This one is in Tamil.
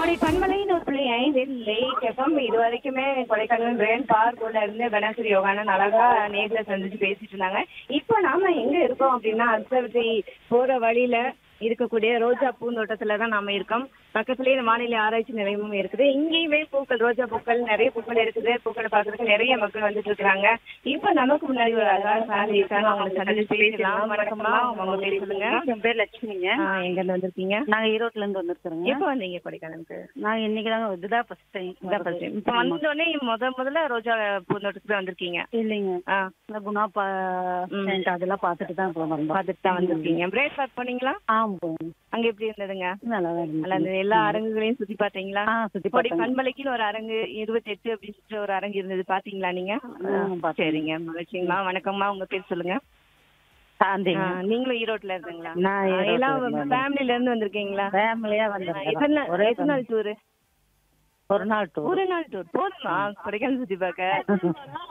கொடை பண்பலைன்னு ஒரு புள்ளி ஐந்தில் லேக் எஃப்எம் இது வரைக்குமே கொடைக்கானல் பிரெயின் பார்க்குள்ள இருந்து பெனாசிரி யோகானன் அழகா நேர்ல சந்திச்சு பேசிட்டு இருந்தாங்க இப்போ நாம எங்க இருக்கோம் அப்படின்னா அர்த்தவத்தை போற வழியில இருக்கக்கூடிய ரோஜா பூந்தோட்டத்துல தான் நாம இருக்கோம் பக்கத்துலயே இந்த வானிலை ஆராய்ச்சி நிலையமும் இருக்குது இங்கேயுமே பூக்கள் ரோஜா பூக்கள் நிறைய பூக்கள் இருக்குது பூக்களை பார்க்கறதுக்கு நிறைய மக்கள் வந்துட்டு இருக்காங்க இப்போ நமக்கு முன்னாடி ஒரு அழகான ஃபேமிலி இருக்காங்க அவங்களை சந்திச்சு பேசலாம் வணக்கம்மா உங்க பேர் சொல்லுங்க என் பேர் லட்சுமிங்க ஆ, எங்க இருந்து வந்திருக்கீங்க நாங்க ஈரோட்ல இருந்து வந்திருக்கிறோங்க எப்போ வந்தீங்க கொடைக்கானலுக்கு நாங்க இன்னைக்கு தாங்க இதுதான் ஃபர்ஸ்ட் டைம் இதான் first time. இப்ப வந்தோடனே முத முதல்ல ரோஜா பூந்தோட்டத்துக்கு வந்திருக்கீங்க இல்லைங்க ஆ, இந்த குணா பா ம். tent அதெல்லாம் பார்த்துட்டு தான் இப்போ வந்தோம் பார்த்துட்டு தான் வந்திருக்கீங்க பிரேக்ஃபாஸ்ட் பண்ணீங்களா ஆமா போவோம் அங்க எப்படி இருந்ததுங்க நல்லா தான் நல்லா இருந்துச்சு. இருந்தது எல்லா அரங்குகளையும் சுத்தி பாத்தீங்களா ஆ சுத்தி கொடை பார்த்தோங்க பண்பலைக்குன்னு ஒரு அரங்கு இருபத்தி எட்டு அப்படின்னு சொல்லிட்டு ஒரு அரங்கு இருந்தது பாத்தீங்களா நீங்க ஆ, பார்த்தேன். சரிங்க மகிழ்ச்சிங்கம்மா வணக்கம்மா உங்க பேர் சொல்லுங்க சாந்திங்க ஆ, நீங்களும் ஈரோட்ல இருந்தீங்களா நான் ஆ, ஈரோட்ல எல்லாம் இருந்தேன். ஃபேமிலில இருந்து வந்திருக்கீங்களா ஃபேமிலியா ஆ, எத்தனை வந்திருக்கோம் நாள் ஒரே எத்தனை நாள் டூரு ஒரு நாள் டூர் ஒரு நாள் டூர் போதுமா கொடைக்கானல் சுத்தி பார்க்க